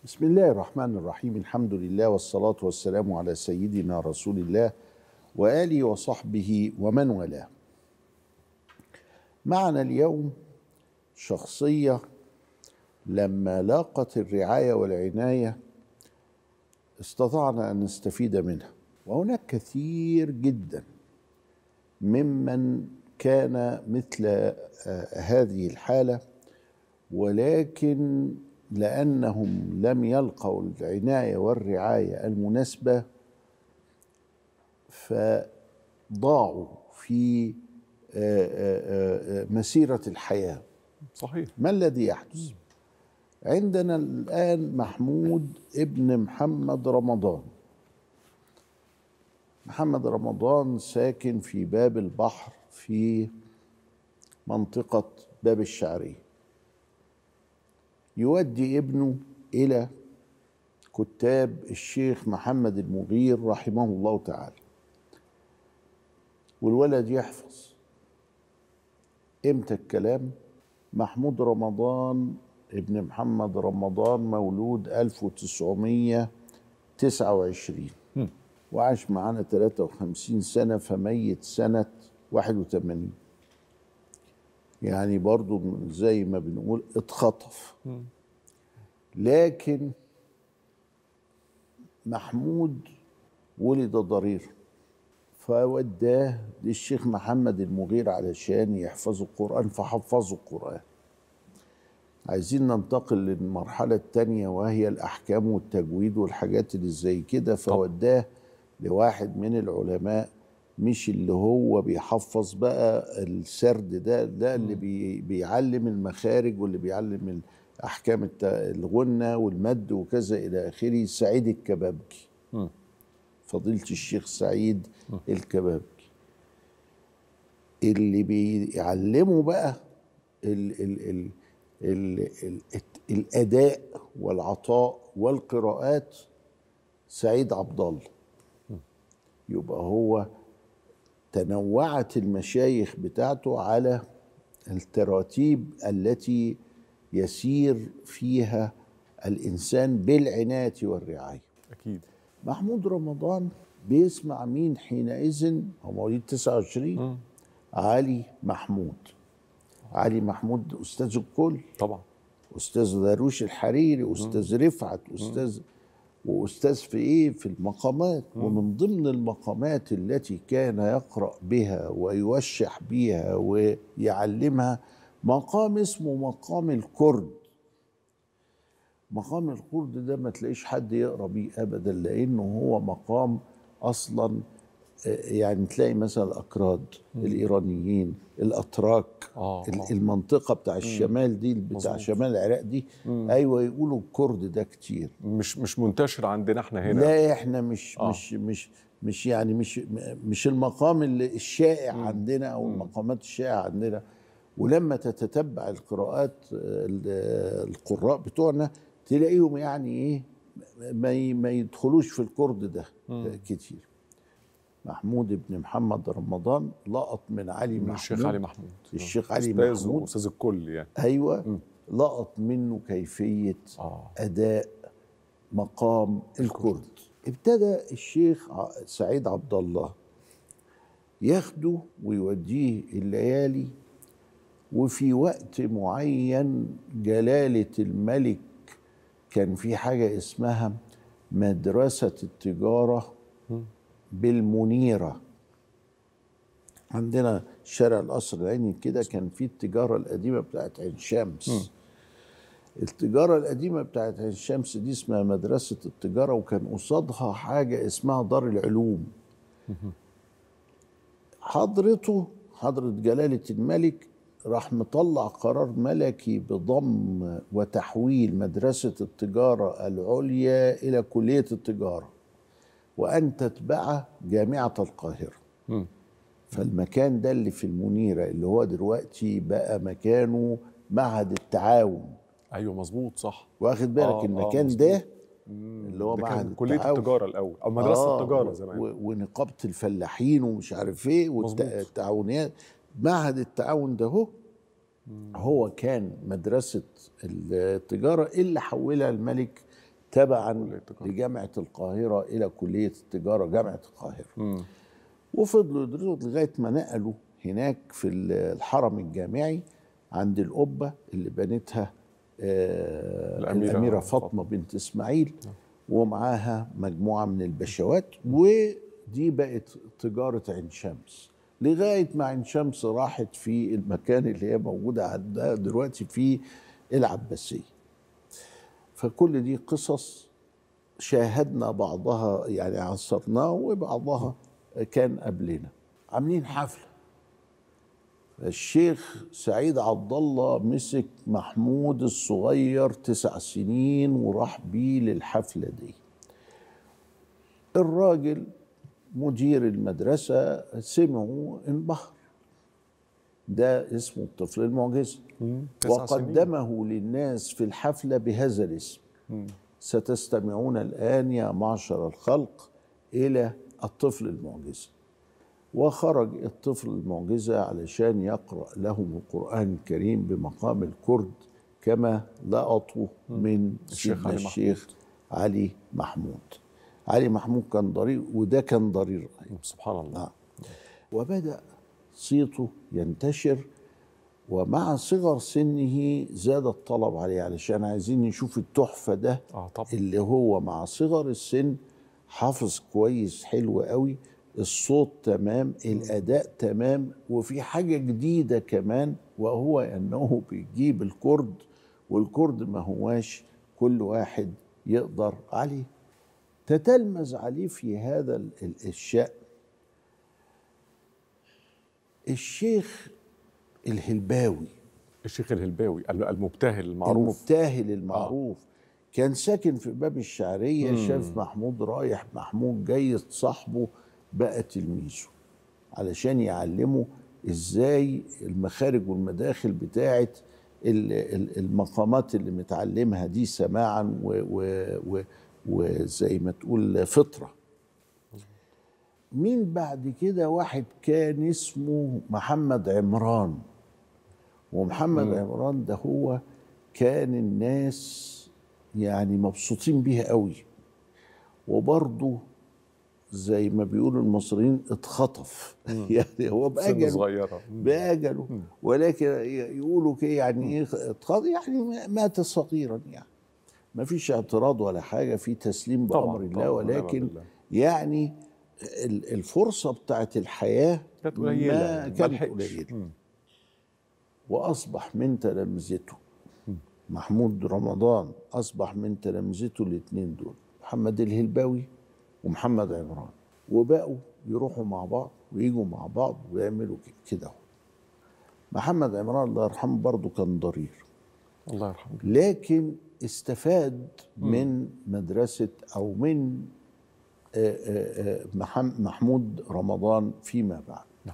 بسم الله الرحمن الرحيم الحمد لله والصلاة والسلام على سيدنا رسول الله وآله وصحبه ومن والاه معنا اليوم شخصية لما لاقت الرعاية والعناية استطعنا أن نستفيد منها وهناك كثير جدا ممن كان مثل آه، هذه الحالة ولكن لأنهم لم يلقوا العناية والرعاية المناسبة فضاعوا في آه، آه، آه، مسيرة الحياة صحيح ما الذي يحدث؟ عندنا الآن محمود ابن محمد رمضان محمد رمضان ساكن في باب البحر في منطقة باب الشعرية يودي ابنه إلى كتاب الشيخ محمد المغير رحمه الله تعالى والولد يحفظ امتى الكلام محمود رمضان ابن محمد رمضان مولود 1929 مم. وعاش معانا 53 سنة فميت سنة 81 يعني برضو زي ما بنقول اتخطف مم. لكن محمود ولد ضرير فوداه للشيخ محمد المغير علشان يحفظوا القرآن فحفظوا القرآن عايزين ننتقل للمرحلة التانية وهي الأحكام والتجويد والحاجات اللي زي كده فوداه لواحد من العلماء مش اللي هو بيحفظ بقى السرد ده ده اللي بي بيعلم المخارج واللي بيعلم احكام الت- الغنة والمد وكذا الى اخره سعيد الكبابجي مم. فضيلة الشيخ سعيد الكبابجي اللي بيعلموا بقى ال ال ال ال ال الاداء والعطاء والقراءات سعيد عبد الله يبقى هو تنوعت المشايخ بتاعته على التراتيب التي يسير فيها الانسان بالعنايه والرعايه اكيد محمود رمضان بيسمع مين حينئذ هو مواليد 29 مم. علي محمود علي محمود استاذ الكل طبعا استاذ داروش الحريري استاذ رفعت استاذ واستاذ في ايه في المقامات ومن ضمن المقامات التي كان يقرا بها ويوشح بها ويعلمها مقام اسمه مقام الكرد مقام الكرد ده ما تلاقيش حد يقرا بيه ابدا لانه هو مقام اصلا آه، يعني تلاقي مثلا الاكراد الايرانيين الاتراك آه، ال- آه. المنطقه بتاع الشمال دي بتاع مظبوط. شمال العراق دي ايوه يقولوا الكرد ده كتير مش مش منتشر عندنا احنا هنا لا احنا مش آه. مش مش مش يعني مش مش المقام اللي الشائع عندنا او المقامات الشائعه عندنا ولما تتتبع القراءات ال- القراء بتوعنا تلاقيهم يعني ايه ما ي- ما يدخلوش في الكرد ده كتير محمود بن محمد رمضان لقط من علي من محمود الشيخ علي محمود الشيخ علي أستاذ محمود واستاذ الكل يعني ايوه لقط منه كيفيه اه اداء مقام الكرد ابتدى الشيخ ع- سعيد عبد الله ياخده ويوديه الليالي وفي وقت معين جلالة الملك كان في حاجة اسمها مدرسة التجارة بالمنيرة عندنا شارع القصر العيني كده كان في التجارة القديمة بتاعت عين شمس التجارة القديمة بتاعت عين شمس دي اسمها مدرسة التجارة وكان قصادها حاجة اسمها دار العلوم حضرته حضرة جلالة الملك راح مطلع قرار ملكي بضم وتحويل مدرسة التجارة العليا إلى كلية التجارة وأن تتبع جامعة القاهرة مم. فالمكان ده اللي في المنيرة اللي هو دلوقتي بقى مكانه معهد التعاون ايوه مظبوط صح واخد بالك آه، آه، المكان مظبوط. ده مم. اللي هو ده معهد كان كليه التعاون. التجاره الاول او مدرسه آه، التجاره و- زمان و- ونقابه الفلاحين ومش عارف ايه مظبوط. والتعاونيات معهد التعاون ده هو هو كان مدرسه التجاره اللي حولها الملك تبعا كلية التجارة. لجامعة القاهرة إلى كلية التجارة جامعة القاهرة مم. وفضلوا يدرسوا لغاية ما نقلوا هناك في الحرم الجامعي عند القبة اللي بنتها آه، الأميرة الأميرة فاطمة. فاطمة بنت إسماعيل ومعاها مجموعة من البشوات ودي بقت تجارة عين شمس لغاية ما عين شمس راحت في المكان اللي هي موجودة عندها دلوقتي في العباسية فكل دي قصص شاهدنا بعضها يعني عصرناه وبعضها كان قبلنا عاملين حفلة الشيخ سعيد عبد الله مسك محمود الصغير تسع سنين وراح بيه للحفلة دي الراجل مدير المدرسة سمعوا انبهر ده اسمه الطفل المعجزة مم. تسع سنين. وقدمه للناس في الحفلة بهذا الاسم ستستمعون الآن يا معشر الخلق إلى الطفل المعجزة وخرج الطفل المعجزة علشان يقرأ لهم القرآن الكريم بمقام الكرد كما لقطوا من الشيخ سيدنا علي الشيخ علي محمود علي محمود كان ضرير وده كان ضرير أيضا سبحان الله آه. وبدأ صيته ينتشر ومع صغر سنه زاد الطلب عليه علشان عايزين نشوف التحفة ده اه طبعا اللي هو مع صغر السن حافظ كويس حلو قوي الصوت تمام الأداء تمام وفي حاجة جديدة كمان وهو أنه بيجيب الكرد والكرد ما هواش كل واحد يقدر عليه تتلمذ عليه في هذا ال- ال- الشأن الشيخ الهلباوي الشيخ الهلباوي الم- المبتهل المعروف المبتهل المعروف كان ساكن في باب الشعرية شاف محمود رايح محمود جاي صاحبه بقى تلميذه علشان يعلمه ازاي المخارج والمداخل بتاعت ال- ال- المقامات اللي متعلمها دي سماعا و- و- و- وزي ما تقول فطرة مين بعد كده واحد كان اسمه محمد عمران ومحمد عمران ده هو كان الناس يعني مبسوطين بيه قوي وبرضه زي ما بيقولوا المصريين اتخطف يعني هو سن بأجله صغيرة مم. بأجله ولكن يقولوا كده يعني ايه اتخطف يعني مات صغيرا يعني ما فيش اعتراض ولا حاجة في تسليم طبعاً، بأمر الله طبعاً، ونعم ولكن بالله. يعني ال- الفرصة بتاعت الحياة كانت قليلة ما يعني، ما كانت لحقش. قليلة مم. واصبح من تلامذته محمود رمضان اصبح من تلامذته الاثنين دول محمد الهلباوي ومحمد عمران وبقوا يروحوا مع بعض ويجوا مع بعض ويعملوا ك- كده اهو. محمد عمران الله يرحمه برضه كان ضرير الله يرحمه لكن استفاد من مدرسة أو من آه، آه، آه، محم- محمود رمضان فيما بعد